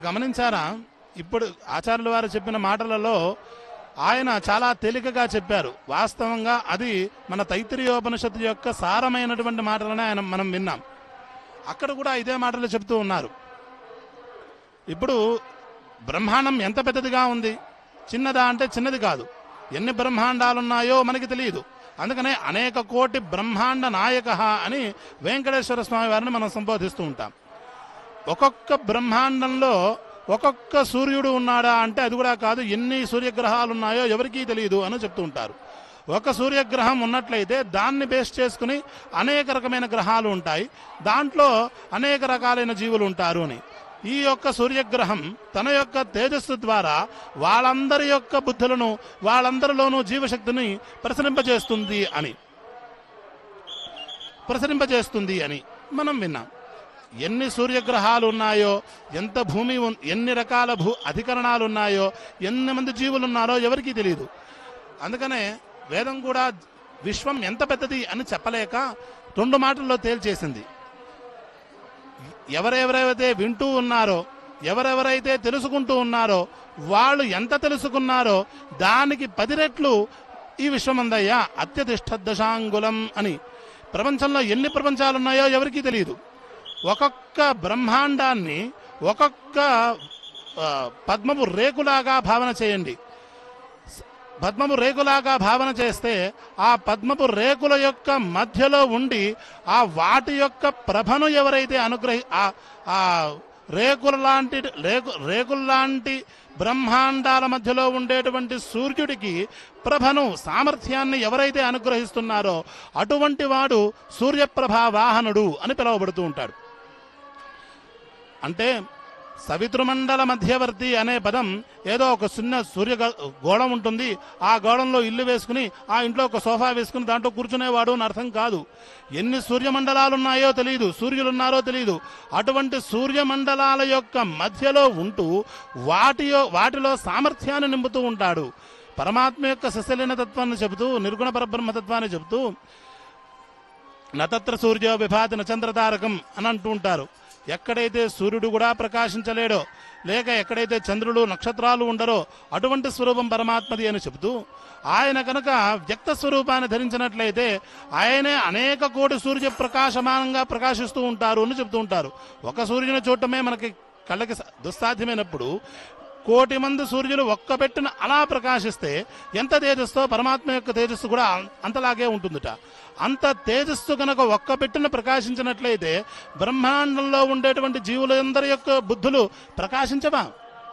గమనించారా ఇప్పుడు ఆచార్యుల వారు చెప్పిన మాటలలో ఆయన చాలా తేలికగా చెప్పారు వాస్తవంగా అది మన తైత్తిరీయోపనిషత్తు యొక్క సారమైనటువంటి మాటలనే ఆయన మనం విన్నాం అక్కడ కూడా ఇదే మాటలు చెప్తూ ఉన్నారు ఇప్పుడు బ్రహ్మాండం ఎంత పెద్దదిగా ఉంది చిన్నదా అంటే చిన్నది కాదు ఎన్ని బ్రహ్మాండాలు ఉన్నాయో మనకి తెలియదు అందుకనే అనేక కోటి బ్రహ్మాండ నాయక అని వెంకటేశ్వర స్వామి వారిని మనం సంబోధిస్తూ ఉంటాం ఒక్కొక్క బ్రహ్మాండంలో ఒక్కొక్క సూర్యుడు ఉన్నాడా అంటే అది కూడా కాదు ఎన్ని సూర్యగ్రహాలు ఉన్నాయో ఎవరికీ తెలియదు అని చెప్తూ ఉంటారు ఒక సూర్యగ్రహం ఉన్నట్లయితే దాన్ని బేస్ చేసుకుని అనేక రకమైన గ్రహాలు ఉంటాయి దాంట్లో అనేక రకాలైన జీవులు ఉంటారు అని ఈ యొక్క సూర్యగ్రహం తన యొక్క తేజస్సు ద్వారా వాళ్ళందరి యొక్క బుద్ధులను వాళ్ళందరిలోనూ జీవశక్తిని ప్రసరింపజేస్తుంది అని ప్రసరింపజేస్తుంది అని మనం విన్నాం ఎన్ని సూర్యగ్రహాలు ఉన్నాయో ఎంత భూమి ఉన్- ఎన్ని రకాల భూ అధికరణాలు ఉన్నాయో ఎన్ని మంది జీవులు ఉన్నారో ఎవరికీ తెలియదు అందుకనే వేదం కూడా విశ్వం ఎంత పెద్దది అని చెప్పలేక రెండు మాటల్లో తేల్చేసింది ఎవరెవరైతే వింటూ ఉన్నారో ఎవరెవరైతే తెలుసుకుంటూ ఉన్నారో వాళ్ళు ఎంత తెలుసుకున్నారో దానికి పది రెట్లు ఈ విశ్వమందయ్య అత్యతిష్ట దశాంగులం అని ప్రపంచంలో ఎన్ని ప్రపంచాలు ఉన్నాయో ఎవరికీ తెలియదు ఒక్కొక్క బ్రహ్మాండాన్ని ఒక్కొక్క ఆ, పద్మపు రేకులాగా భావన చేయండి పద్మపు రేకులాగా భావన చేస్తే ఆ పద్మపు రేకుల యొక్క మధ్యలో ఉండి ఆ వాటి యొక్క ప్రభను ఎవరైతే అనుగ్రహి ఆ ఆ రేకుల లాంటి రేకు రేకుల లాంటి బ్రహ్మాండాల మధ్యలో ఉండేటువంటి సూర్యుడికి ప్రభను సామర్థ్యాన్ని ఎవరైతే అనుగ్రహిస్తున్నారో అటువంటి వాడు సూర్యప్రభా వాహనుడు అని పిలువబడుతూ ఉంటాడు అంటే సవితృమండల మధ్యవర్తి అనే పదం ఏదో ఒక చిన్న సూర్య గ- గోళం ఉంటుంది ఆ గోళంలో ఇల్లు వేసుకుని ఆ ఇంట్లో ఒక సోఫా వేసుకుని దాంట్లో కూర్చునేవాడు అని అర్థం కాదు ఎన్ని సూర్యమండలాలు ఉన్నాయో తెలియదు సూర్యులు ఉన్నారో తెలియదు అటువంటి సూర్యమండలాల యొక్క మధ్యలో ఉంటూ వాటి యొ- వాటిలో సామర్థ్యాన్ని నింపుతూ ఉంటాడు పరమాత్మ యొక్క సస్యలీన తత్వాన్ని చెబుతూ నిర్గుణ పరబ్రహ్మతత్వాన్ని చెబుతూ నతత్ర సూర్యో విభాతి నచంద్రతారకం అని అంటూ ఉంటారు ఎక్కడైతే సూర్యుడు కూడా ప్రకాశించలేడో లేక ఎక్కడైతే చంద్రుడు నక్షత్రాలు ఉండరో అటువంటి స్వరూపం పరమాత్మది అని చెబుతూ ఆయన కనుక వ్యక్త స్వరూపాన్ని ధరించినట్లయితే ఆయనే అనేక కోటి సూర్య ప్రకాశమానంగా ప్రకాశిస్తూ ఉంటారు అని చెబుతూ ఉంటారు ఒక సూర్యుని చూడటమే మనకి కళ్ళకి స- దుస్సాధ్యమైనప్పుడు కోటి మంది సూర్యులు ఒక్క పెట్టిన అలా ప్రకాశిస్తే ఎంత తేజస్తో పరమాత్మ యొక్క తేజస్సు కూడా అం- అంతలాగే ఉంటుందిట అంత తేజస్సు కనుక ఒక్క పెట్టిన ప్రకాశించినట్లయితే బ్రహ్మాండంలో ఉండేటువంటి జీవులందరి యొక్క బుద్ధులు ప్రకాశించవా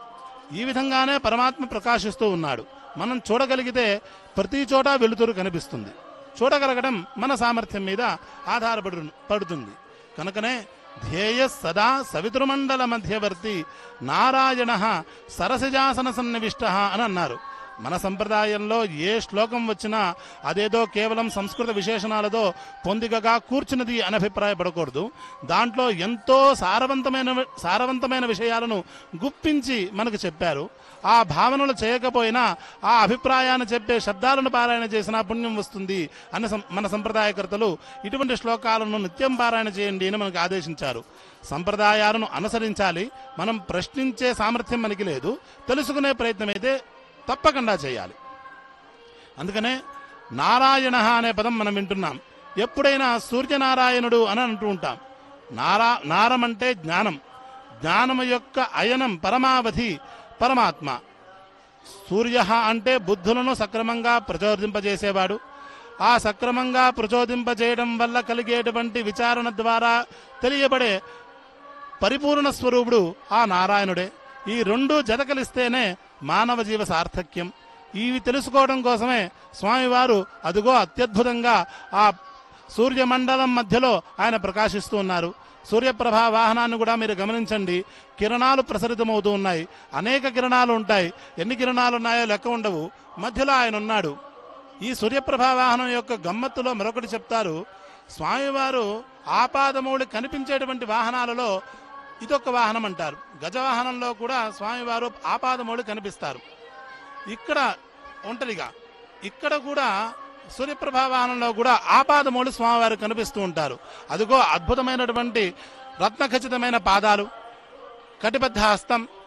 ఈ విధంగానే పరమాత్మ ప్రకాశిస్తూ ఉన్నాడు మనం చూడగలిగితే ప్రతి చోట వెలుతురు కనిపిస్తుంది చూడగలగడం మన సామర్థ్యం మీద ఆధారపడు పడుతుంది కనుకనే ధ్యేయ సదా సవితృమండల మధ్యవర్తి నారాయణ సరసిజాసన సన్నివిష్ట అని అన్నారు మన సంప్రదాయంలో ఏ శ్లోకం వచ్చినా అదేదో కేవలం సంస్కృత విశేషణాలతో పొందికగా కూర్చున్నది అని అభిప్రాయపడకూడదు దాంట్లో ఎంతో సారవంతమైన సారవంతమైన విషయాలను గుప్పించి మనకు చెప్పారు ఆ భావనలు చేయకపోయినా ఆ అభిప్రాయాన్ని చెప్పే శబ్దాలను పారాయణ చేసినా పుణ్యం వస్తుంది అని సం- మన సంప్రదాయకర్తలు ఇటువంటి శ్లోకాలను నిత్యం పారాయణ చేయండి అని మనకు ఆదేశించారు సంప్రదాయాలను అనుసరించాలి మనం ప్రశ్నించే సామర్థ్యం మనకి లేదు తెలుసుకునే ప్రయత్నం అయితే తప్పకుండా చేయాలి అందుకనే నారాయణ అనే పదం మనం వింటున్నాం ఎప్పుడైనా సూర్యనారాయణుడు అని అంటూ ఉంటాం నారా నారం అంటే జ్ఞానం జ్ఞానము యొక్క అయనం పరమావధి పరమాత్మ సూర్య అంటే బుద్ధులను సక్రమంగా ప్రచోదింపజేసేవాడు ఆ సక్రమంగా ప్రచోదింపజేయడం వల్ల కలిగేటువంటి విచారణ ద్వారా తెలియబడే పరిపూర్ణ స్వరూపుడు ఆ నారాయణుడే ఈ రెండు జతకలిస్తేనే మానవ జీవ సార్థక్యం ఇవి తెలుసుకోవడం కోసమే స్వామివారు అదిగో అత్యద్భుతంగా ఆ సూర్యమండలం మధ్యలో ఆయన ప్రకాశిస్తూ ఉన్నారు సూర్యప్రభా వాహనాన్ని కూడా మీరు గమనించండి కిరణాలు ప్రసరితమవుతూ ఉన్నాయి అనేక కిరణాలు ఉంటాయి ఎన్ని కిరణాలు ఉన్నాయో లెక్క ఉండవు మధ్యలో ఆయన ఉన్నాడు ఈ సూర్యప్రభా వాహనం యొక్క గమ్మత్తులో మరొకటి చెప్తారు స్వామివారు ఆపాదమౌళి కనిపించేటువంటి వాహనాలలో ఇదొక వాహనం అంటారు గజవాహనంలో కూడా స్వామివారు ఆపాదమౌళి కనిపిస్తారు ఇక్కడ ఒంటరిగా ఇక్కడ కూడా సూర్యప్రభా వాహనంలో కూడా ఆపాదమౌళి స్వామివారు కనిపిస్తూ ఉంటారు అదిగో అద్భుతమైనటువంటి రత్నఖచితమైన పాదాలు కటిబద్ధ హస్తం